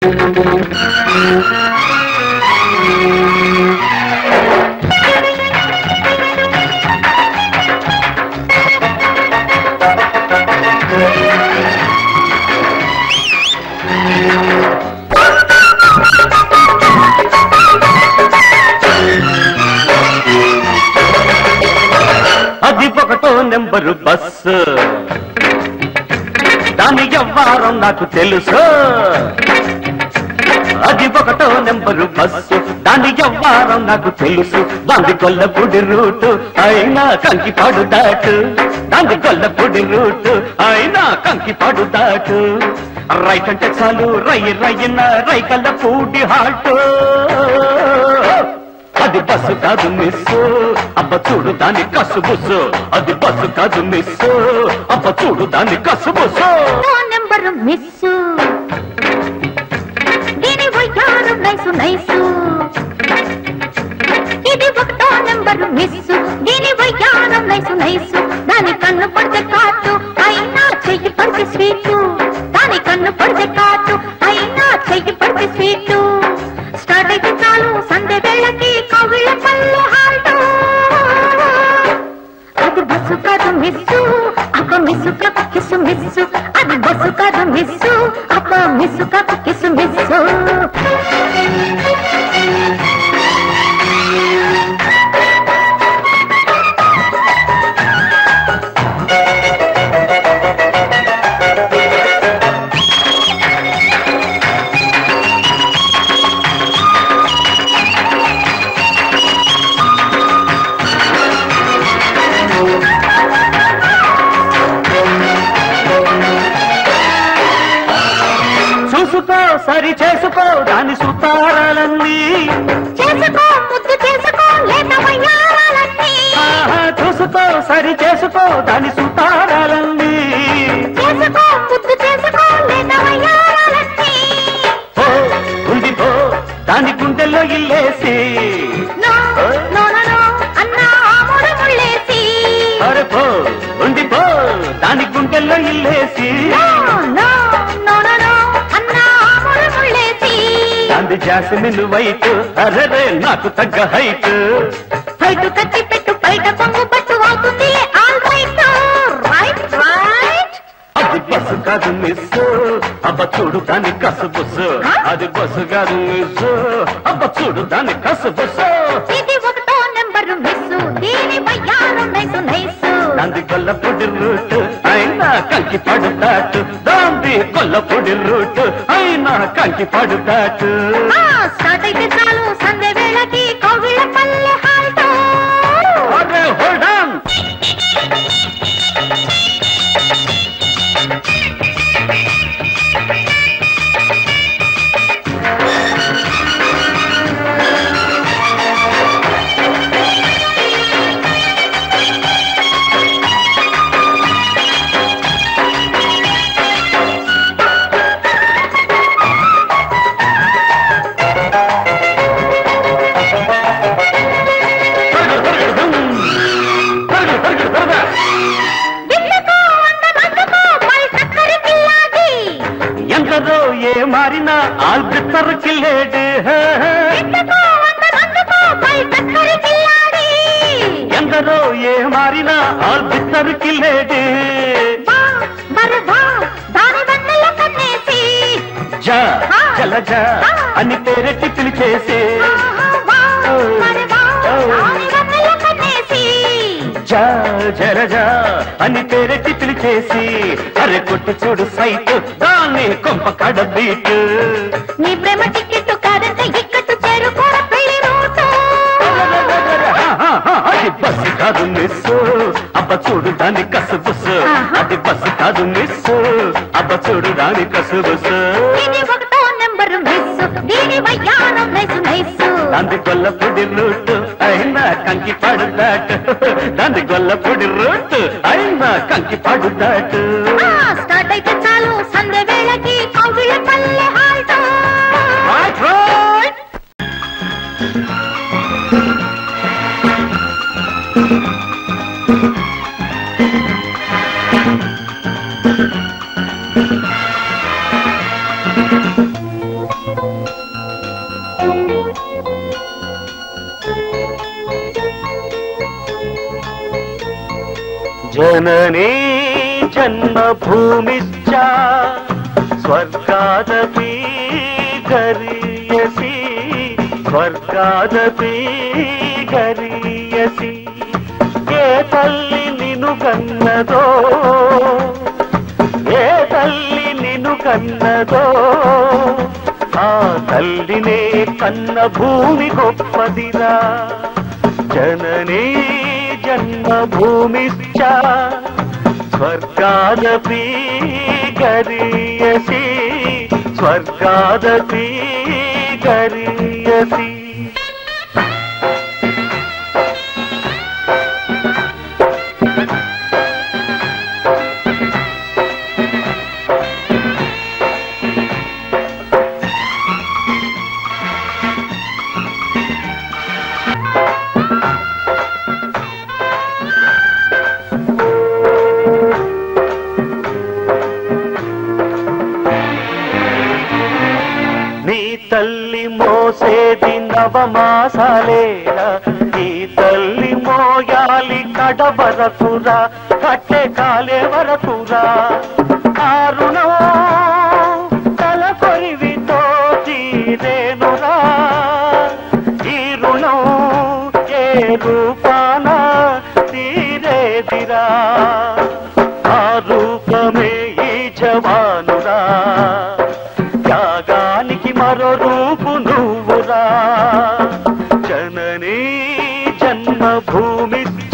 అది ఒకటో number bus దాని వ్యవహారం నాకు తెలుసు అది ఒకటో నెంబరు బస్సు దాని వ్యవహారం నాకు తెలుసు దాని కొల్లపూడి రూటు అయినా కంకిపాడు దాటు దాని కొల్లపూడి రూటు అయినా కంకిపాడు దాటు రైట్ అంటే చాలు రై రయ్యన రైకల్ల పూడి హాటు అది బస్సు కాదు మిస్సు అబ్బ చూడు దాని కసు బుస్సు అది బస్సు కాదు మిస్సు అబ్బ చూడు దాని కసు బుస్సు ఓ నెంబరు మిస్సు దీని వయ్యారు నైసు నైసు ఇది ఒకటో నెంబరు మిస్సు దీని వయ్యారం నైసు నైసు దాని కన్ను పడితే కాటు అయినా చెయ్యి పడితే స్వీటు దాని కన్ను పడితే కాటు అయినా చెయ్యి పడితే స్వీటు స్టార్ట్ అయితే చాలు సంధ్య వేళకి కవిళ్ళ పల్లె హాల్టు అది బస్సు కాదు మిస్సు అప్ప మిస్సు కప్ప కిసు మిస్సు అది బస్సు కాదు మిస్సు అప్ప మిస్సు కప్ప కిసు మిస్సు చూసుకో సరి చేసుకో దాని సుతారాలన్నీ చేసుకో ముద్దు చేసుకో లేత వయ్యారాలన్నీ ఆహా, చూసుకో సరి చేసుకో దాని సుతారాలన్నీ చేసుకో ముద్దు చేసుకో లేత వయ్యారాలన్నీ ఓ ఉంది పో దాని గుండెల్లో ఇల్లేసి నో నో నో నో అన్నా ఆముడు ముళ్ళేసి అరే పో ఉంది పో దాని గుండెల్లో ఇల్లేసి no no no no no అన్నా ఆముడు ముళ్ళేసి దాని జాస్మిన్ వైట్ అరే నాకు తగ్గ హైట్ బయట కట్టి పెట్టు బయట పొంగు పట్టు అవుతుంది ఆల్ రైట్ రైట్ రైట్ అది బస్సు కాదు మిస్ అబ్బ చూడు దాని కసు బుస్సు అది బస్సు కాదు మిస్ అబ్బ చూడు దాని కసు బుస్సు ఇది ఒకటో నెంబరు మిస్సు దీని వయ్యారు నైసు నైసు దాంది కొల్లపొడి రూట్ అయినా కంకి పడుతాటు దాంది కొల్లపొడి రూట్ అయినా కంకి పడుతాటు ఆ, స్టార్ట్ అయితే చాలు సంధ్య వేళకి కవిళ్ళ పల్లె హాల్ట్ అరే హోల్డ్ ఆన్ బిడ్డకో అందమందుకో పై చక్కరి పిల్లాడి ఎందరో ఏ మారినా ఆల్బిత్తరు కిల్లేడు బిడ్డకో అందమందుకో పై చక్కరి పిల్లాడి ఎందరో ఏ మారినా ఆల్బిత్తరు కిల్లేడు వా మరి వా దాని వెన్నెల కన్నేసి జా జలజ అని పేరెట్టి పిలిచేసి ఆహా, వా మరి వా దాని వెన్నెల కన్నేసి జా జలజ అని పేరెట్టి పిలిచేసి అరే కొట్టు చూడు సైట్ దాన్ని కొంప కడ బీట్ నీ ప్రేమ టికెట్ కాదంటే ఇక్కట్టు చేరుకోర పెళ్లి రూటు అది బస్సు కాదు మిస్ అబ్బ చూడు దాని కసు బుస్సు అది బస్సు కాదు మిస్ అబ్బ చూడు దాని కసు బుస్సు ఇది ఒకటో నెంబరు మిస్ దీని వయ్యారం నైసు నైసు దాని గొల్లపొడి రూట్ అయినా కంకి పడుదాటు దాని గొల్లపొడి రూట్ అయినా కంకి పడుదాటు ఆ, స్టార్ట్ అయితే చాలు సంధ్య వేళకి కవిళ్ళ పల్లె హాల్ట్ Right, right. జననీ జన్మభూమిశ్చ స్వర్గాదపి గరీయసి స్వర్గాదపి గరీయసి ఏ తల్లి నిను కన్నదో ఏ తల్లి నిను కన్నదో ఆ తల్లినే కన్న భూమి గొప్పదిరా జననీ జన్మభూమిశ్చ స్వర్గాదపి గరీయసి స్వర్గాదపి గరీయసి నీ తల్లి మోసేది నవమాసాలేరా నీ తల్లి మోయాలి కడవరకురా కట్టె కాలే వరకురా కారుణం తల కొరివితో తీరేనురా ఈ రుణం ఏ రూపాన తీరేదిరా ఆ రూపమే ఈ జవానురా త్యాగానికి మరో రూపు నువ్వురా జననీ జన్మభూమిశ్చ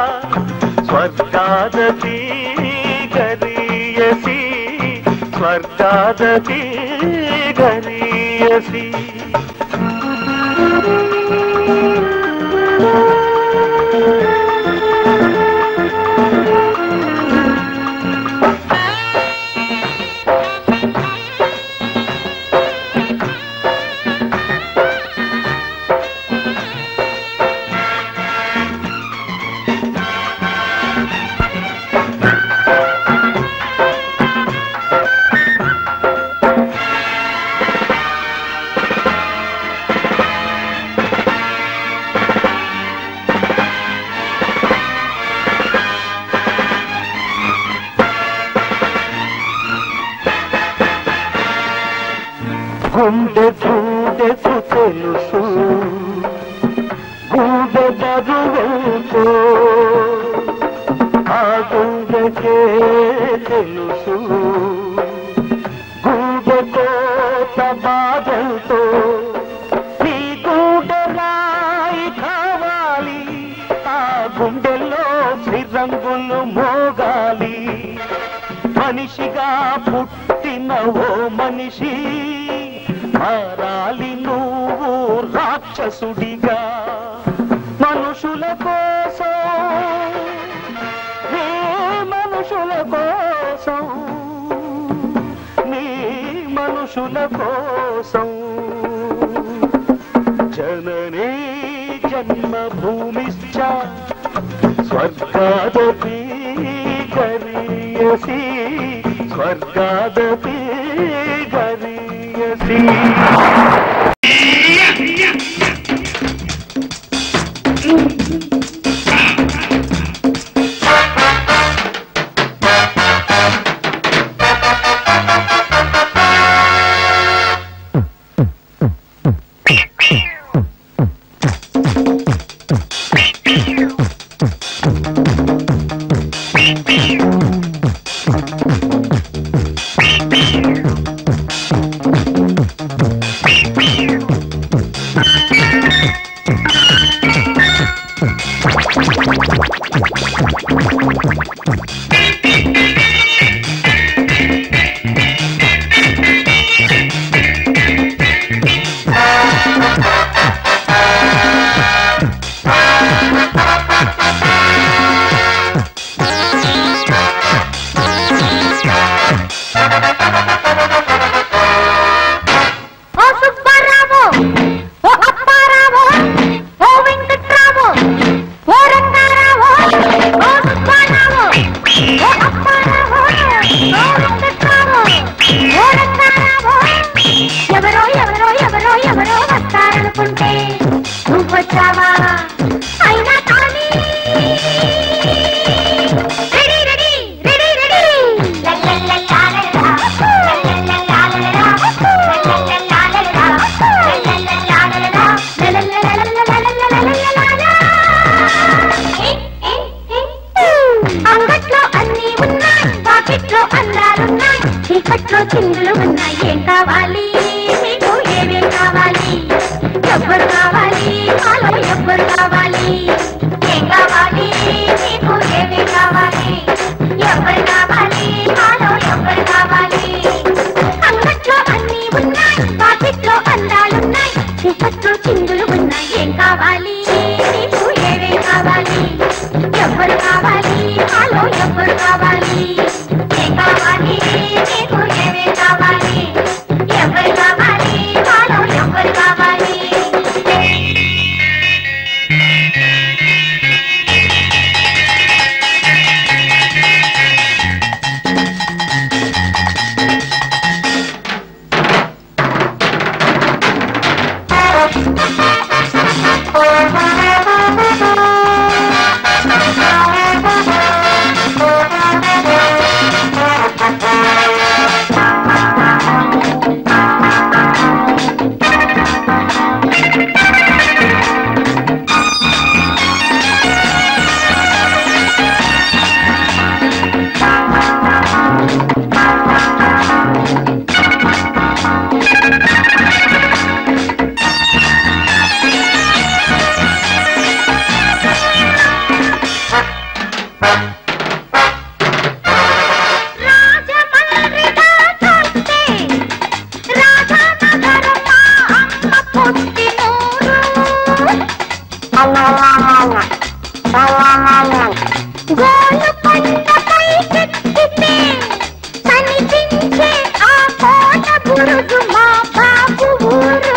స్వర్గాదపి గరీయసి స్వర్గాదపి గరీయసి గుండె గూడెకు తెలుసు గూడె బరువెంతో ఆ గుండెకే తెలుసు గూడె కోత బాధంతో నీ గూడె రాయి కావాలి ఆ గుండెల్లో శ్రీరంగులు మోగాలి మనిషిగా పుట్టిన ఓ మనిషి మారాలి నువ్వు రాక్షసుడిగా మనుషుల కోసం నీ మనుషుల కోసం నీ మనుషుల కోసం జననీ జన్మభూమిశ్చ స్వర్గాదపి గరీయసి స్వర్గాదపి గరీయసి ఓ సుబ్బారావు ఓ అప్పారావు ఓ వెంకట్రావు ఓ రంగారావు ఓ సుబ్బారావు ఓ అప్పారావు ఓ వెంకట్రావు ఓ రంగారావు ఎవరో ఎవరో ఎవరో ఎవరో వస్తారనుకుంటే నువ్వొచ్చావా అయినా కానీ ఉన్నాయి పాకెట్లో అందాలున్నాయి చీకట్లో చిందులు ఉన్నాయి ఏం కావాలి మీకు ఏమేం కావాలి ఎవ్వరు కావాలి మాలో ఎవ్వరు కావాలి ఏం కావాలి మీకు ఏమేం కావాలి ఎవ్వరు కావాలి మాలో ఎవ్వరు కావాలి అంగట్లో అన్ని ఉన్నాయి పాకెట్లో అందాలున్నాయి చీకట్లో చిందులు ఉన్నాయి ఏం కావాలి మీకు ఏమేం కావాలి ఎవ్వరు కావాలి మాలో ఎవ్వరు కావాలి ఏం కావాలి మీకు ఏమేం కావాలి ఎవ్వరు కావాలి మాలో ఎవ్వరు కావాలి రాజమండ్రి దాటొస్తే రాధానగరమ్మ అమ్మ పుట్టినూరు. గోలుకొండపై కెక్కితే కనిపించే ఆ కోట బురుజు మా బాబు ఊరు.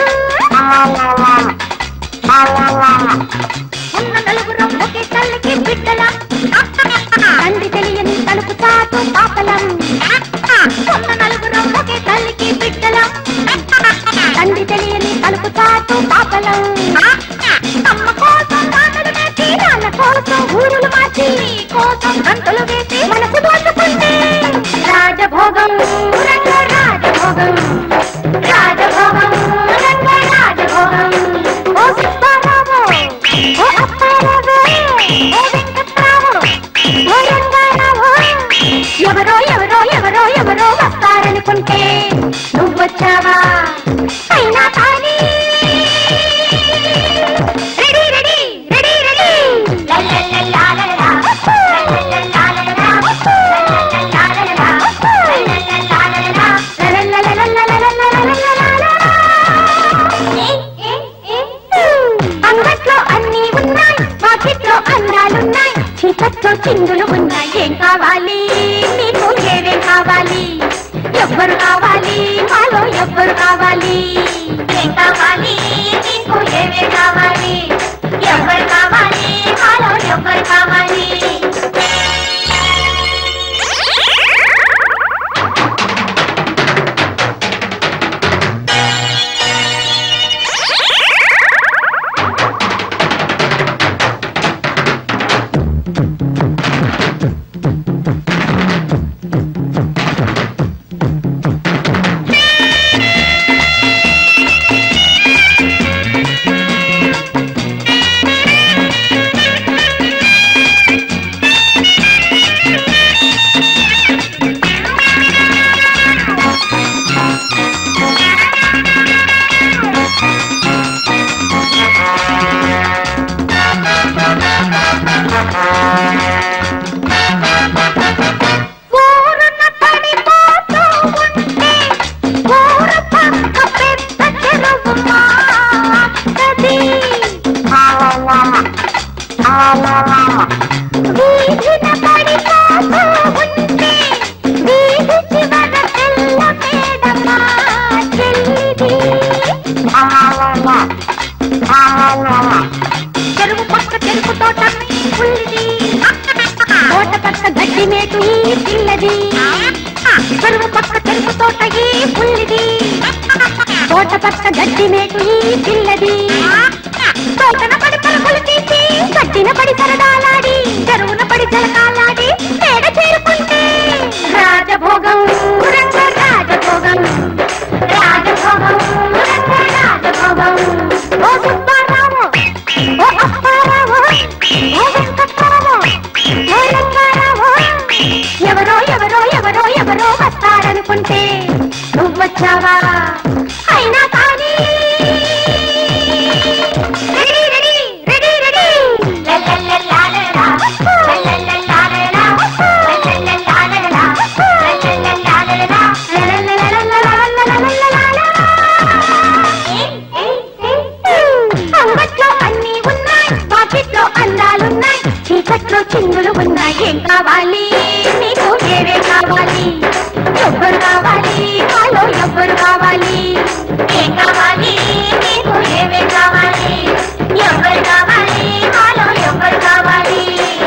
ఉన్న నలుగురం ఒకే తల్లికి బిడ్డలం తండ్రి తెలియని తలుపు చాటు పాపలం ఉన్న నలుగురం ఒకే తల్లికి బిడ్డలం తండ్రి తెలియని తలుపు చాటు పాపలం అమ్మ కోసం నాన్నలు వేసి నాన్న కోసం ఊరులు మార్చి నీ కోసం గంటలు వేసి మనసు దోచుకుంటే రాజభోగం రంగ రాజభోగం రాజభోగం రంగ రాజభోగం ఓ సుబ్బారావు ఓ అప్పారావు ఓ వెంకట్రావు ఓ రంగారావు ఎవరో ఎవరో ఎవరో ఎవరో వస్తారనుకుంటే నువ్వొచ్చావా అయినా కానీ రెడీ రెడీ రెడీ రెడీ లల్లల్లల్లాలలా, లల్లల్లల్లాలలా, లల్లల్లల్లాలలా, లల్లల్లల్లాలలా, లల్లల్లల్లాలలా. అంగట్లో అన్ని ఉన్నాయి పాకెట్లో అందాలున్నాయి చీకట్లో చిందులు ఉన్నాయి ఏం కావాలి మీకు ఏమేం కావాలి ఎవ్వరు కావాలి మాలో ఎవ్వరు కావాలి ఏం కావాలి మీకు ఏమేం కావాలి ఎవ్వరు కావాలి మాలో ఎవ్వరు కావాలి ఊరున పడిపోతూ ఉంటే ఊరు పక్క పెద్ద చెరువు మాటది. వీధిన పడిపోతూ ఉంటే వీధి చివర తెల్ల మేడ మా చెల్లిది. చెరువు పక్క చెరుకు తోట పుల్లిది తోట పక్క గడ్డి మేటు ఈ పిల్లది చెరువు పక్క చెరుకు తోట ఈ పుల్లిది తోట పక్క గడ్డి మేటు ఈ పిల్లది తోటన పడి పలుకులు తీసి గడ్డిన పడి సరదాలాడి చెరువున పడి జలకాలాడి మేడ చేరుకుంటే రాజభోగం రంగ రాజభోగం రాజభోగం రంగ రాజభోగం ఓ సుబ్బారావు ఓ అప్పారావు ఓ వెంకట్రావు ఓ రంగారావు వచ్చావా అయినా కానీ రెడీ రెడీ రెడీ రెడీ లల్లల్లల్లాలలా, లల్లల్లల్లాలలా, లల్లల్లల్లాలలా, లల్లల్లల్లాలలా, లల్లల్లల్లాలలా. అంగట్లో అన్ని ఉన్నాయి పాకెట్లో అందాలున్నాయి చీకట్లో చిందులు ఉన్నాయి ఏం కావాలి నీకు ఏవే కావాలి ఎవ్వరు కావాలి కాలో ఎవ్వరు కావాలి ఏం కావాలి నీకు ఏవే కావాలి ఎవ్వరు కావాలి కాలో ఎవ్వరు కావాలి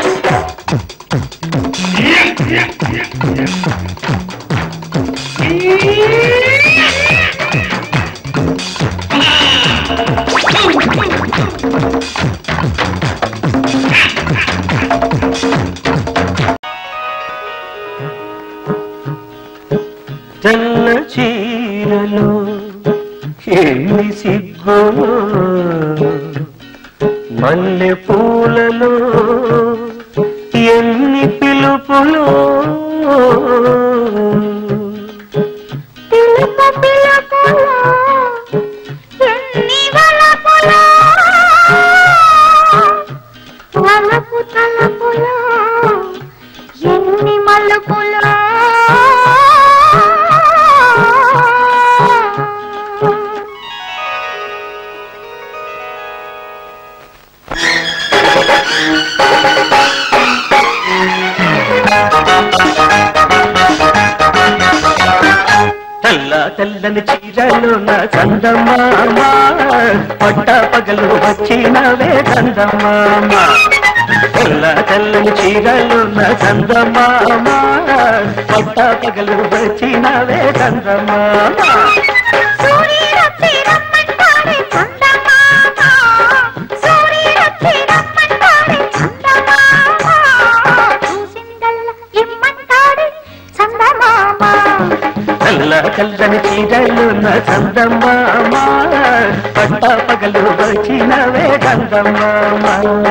తెల్ల చీరలో ఎన్ని సిగ్గులో మల్లె పూలలో ఎన్ని పిలుపులో పిలుపు పిలుపులో ఎన్ని వలపులో వలపు తలపులో ఎన్ని మలుపులో తెల్ల తెల్లని చీరలు నా చందమామ పట్ట పగలు వచ్చినవే చందమామ తెల్ల తెల్లని చీరలు నా చందమామ పట్ట పగలు వచ్చినవే చందమామ సూర్యుడొచ్చి రమ్మంటాడే చందమామ సూర్యుడొచ్చి రమ్మంటాడే చందమామ చూసిందల్లా ఇమ్మంటాడే చందమామ తెల్ల తెల్లని చీరలు నా చందమామ పట్ట పగలు వచ్చినవే చందమామ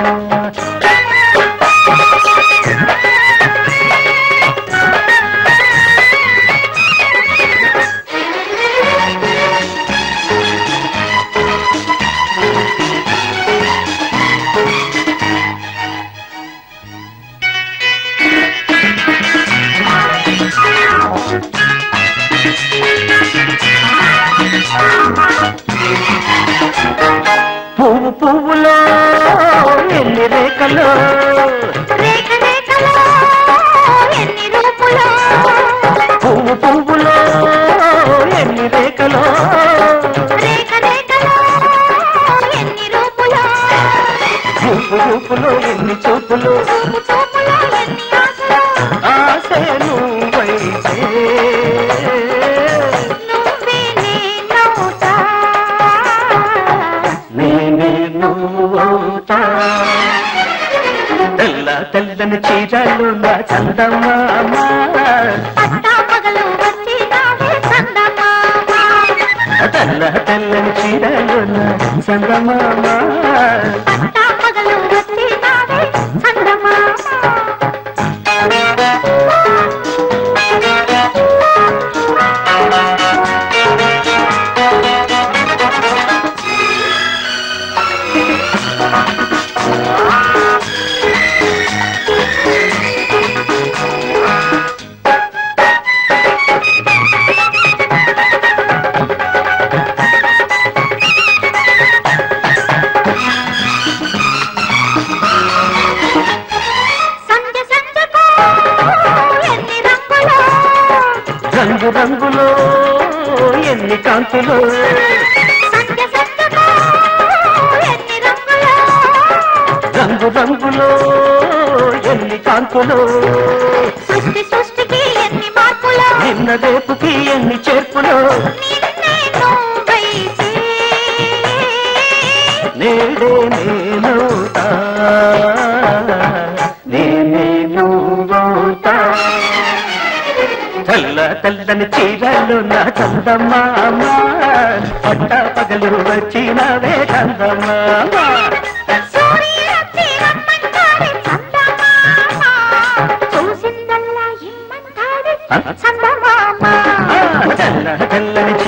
పువ్వు పువ్వులో ఎన్ని రేఖలో రేఖ రేఖలో ఎన్ని రూపులో పువ్వు పువ్వులో ఎన్ని రేఖలో రేఖ రేఖలో ఎన్ని రూపులో రూపు రూపులో ఎన్ని చూపులు చూపు చూపులో ఎన్ని ఆశలు ఆశే నువ్వైతే నువ్వే నేనవుతా నేనే నువ్వవుతా తెల్ల తెల్లని చీరలు నా చందమామ పట్టా పగలు వచ్చినావే చందమామ తెల్ల తెల్లని చీరలు నా చందమామ పట్టా పగలు వచ్చినావే చందమామ సంధ్య సంధ్యకు ఎన్ని రంగులో రంగు రంగులో ఎన్ని కాంతులు సంధ్య సంధ్యకు ఎన్ని రంగులో రంగు రంగులో ఎన్ని కాంతులు సృష్టి సృష్టికి ఎన్ని మార్పులో నిన్న రేపుకి ఎన్ని చేర్పులు నిన్నే నువ్వైతే నేడే నేనవుతా నేనే నువ్వవుతా తెల్ల తెల్లని చీరలు నా చందమామ పట్ట పగలు వచ్చినవే చందమామ సూర్యుడొచ్చి రమ్మంటాడే చందమామ చూసిందల్లా ఇమ్మంటాడే చందమామ ఆ, తెల్ల తెల్లని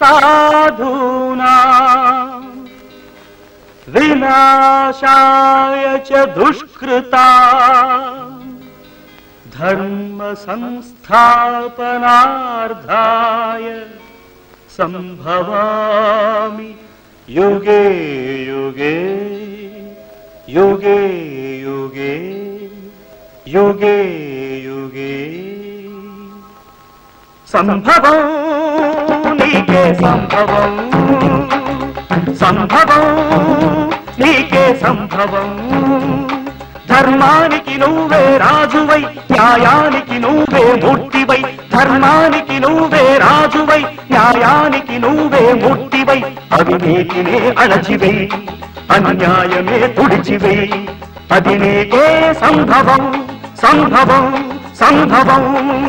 సాధూనా వినాశాయ చ దుష్కృతా ధర్మ సంస్థాపనార్థాయ సంభవామి యుగే యుగే యుగే యుగే యుగే యుగే సంభవం నీకే సంభవం సంభవం నీకే సంభవం ధర్మానికి నువ్వే రాజువై న్యాయానికి నువ్వే మూర్తివై ధర్మానికి నువ్వే రాజువై న్యాయానికి నువ్వే మూర్తివై అవినీతినే అణచివై అన్యాయమే తుడిచివై అది నీకే సంభవం సంభవం సంభవం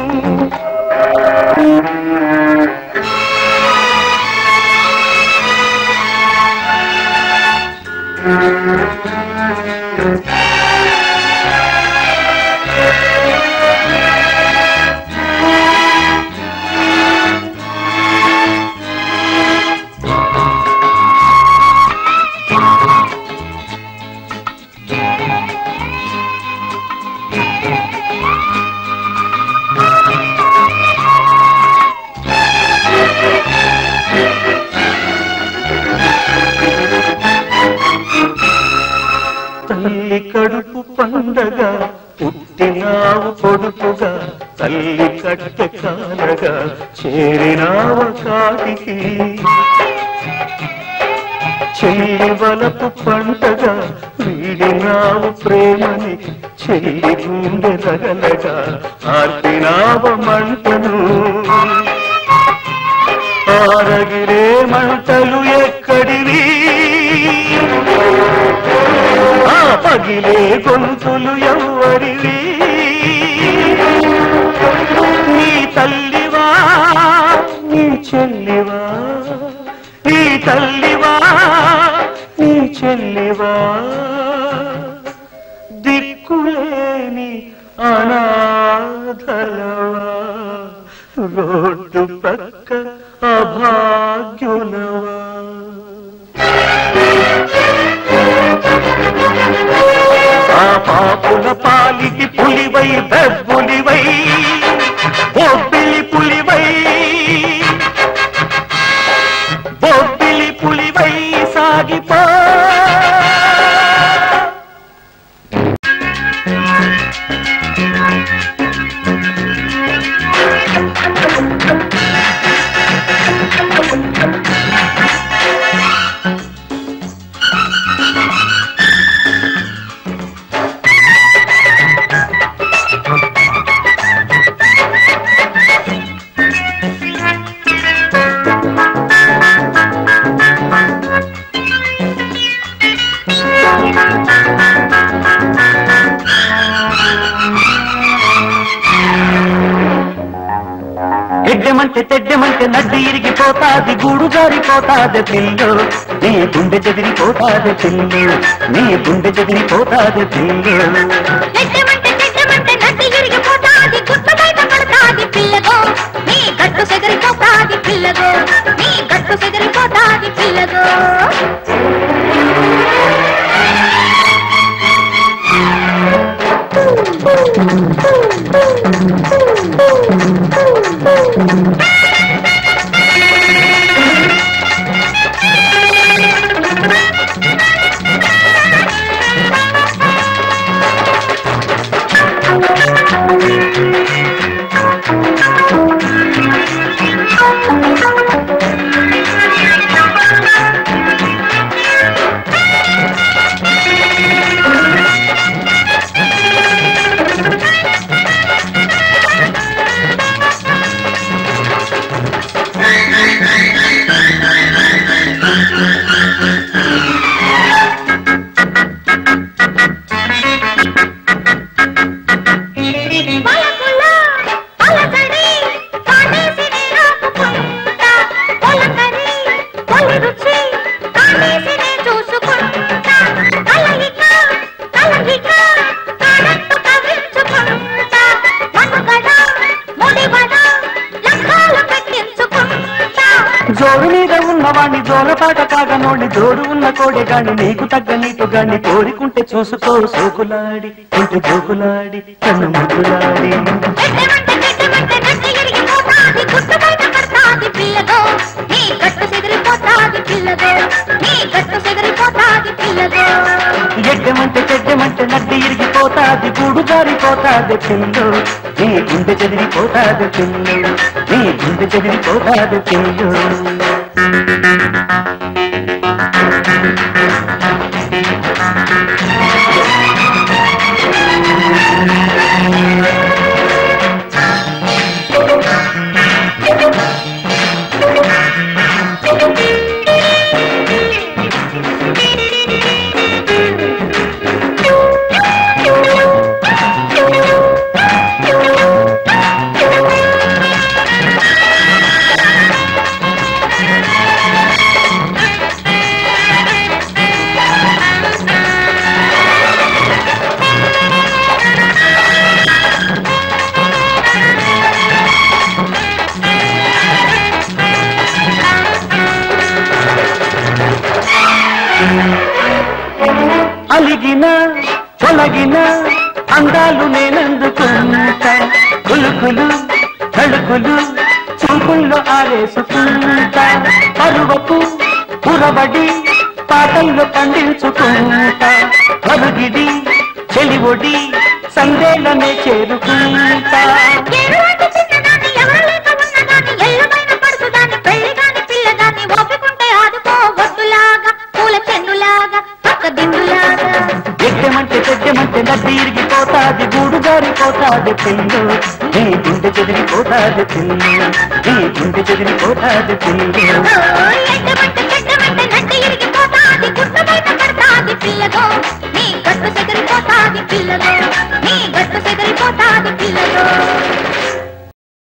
తల్లి కడుపు పండగ పుట్టినావు కొడుకుగా తల్లి కట్టె కాలగా చేరినావ కాటికి చెల్లి వలపు పంటగా వీడినావు ప్రేమని చెల్లి గుండె రగలగా ఆర్పినావ మంటను ఆరగిరే మంటలు ఎక్కడివి ఆ పగిలే గొంతులు ఎవ్వరివి నీ తల్లివా నీ చెల్లివా నీ తల్లివా నీ చెల్లివా దిక్కులేని అనాథలవా రోడ్డు పక్క అభాగ్యులవా ఆ పాపుల పాలికి పులివై బెబ్బులివై బొబ్బిలి పులివై బొబ్బిలి పులివై సాగిపో ఎడ్డమంటే తెడ్డమంటే నడ్డి ఇరిగిపోతాది గూడు జారిపోతాది పిల్లు నీ గుండె చెదిరిపోతాది పిల్లు నీ గుండె చెదిరిపోతాది పిల్లు నెట్టమంటే నెట్టమంటే నడ్డి ఇరిగిపోతాది గుట్టు బయట పడతాది పిల్లగో నీ గట్టు సెగరిపోతాది పిల్లగో నీ గట్టు సెగరిపోతాది పిల్లగో జోలపాట కాగనోడి జోడు ఉన్న కోడే గాని నీకు తగ్గ నీటు గాని కోరికుంటే చూసుకో సోకులాడి ఇంటి జోకులాడి కన్ను ముగ్గులాడి గడ్డమంటే గడ్డమంటే గడ్డి ఎరిగిపోతాది గుట్టు బయట పడతాది పిల్లగో నీ గట్టు చెదిరిపోతాది పిల్లగో నీ గట్టు చెదిరిపోతాది పిల్లగో ఎడ్డమంటే చెడ్డమంటే నడ్డి ఇరిగిపోతాది గూడు జారిపోతాది పిల్లు నీ గుండె చెదిరిపోతాది పిల్లు నీ గుండె చెదిరిపోతాది పిల్లు అలిగిన తొలగిన అందాలు నేనందుకుంటా కులుకులు తలుకులు చూపుల్లో ఆరేసుకుంటా పరువపు పురబడి పాటల్లో పండించుకుంటా పరుగిడి చెలివొడి సందేలనే చేరుకుంటా ఎరువంటి చిన్నదాన్ని ఎవరు లేక ఉన్నదాన్ని ఎల్లుమైన పడుతుదాన్ని పెళ్లిగాని పిల్లగాన్ని ఓపికుంటే ఆదుకో ఒడ్డులాగా పూల చెన్నులాగా పక్క దిండులాగా ఎడ్డమంటే చెడ్డమంటే నడ్డి ఇరిగిపోతాది గూడు జారిపోతాది పిల్లు నీ గుండె చెదిరిపోతాది పిల్లు నీ గుండె చెదిరిపోతాది పిల్లు ఎడ్డమంటే చెడ్డమంటే నడ్డి ఇరిగిపోతాది గుట్టు బయట పడతాది పిల్లగో నీ గట్టు చెదిరిపోతాది పిల్లగో నీ గట్టు చెదిరిపోతాది పిల్లగో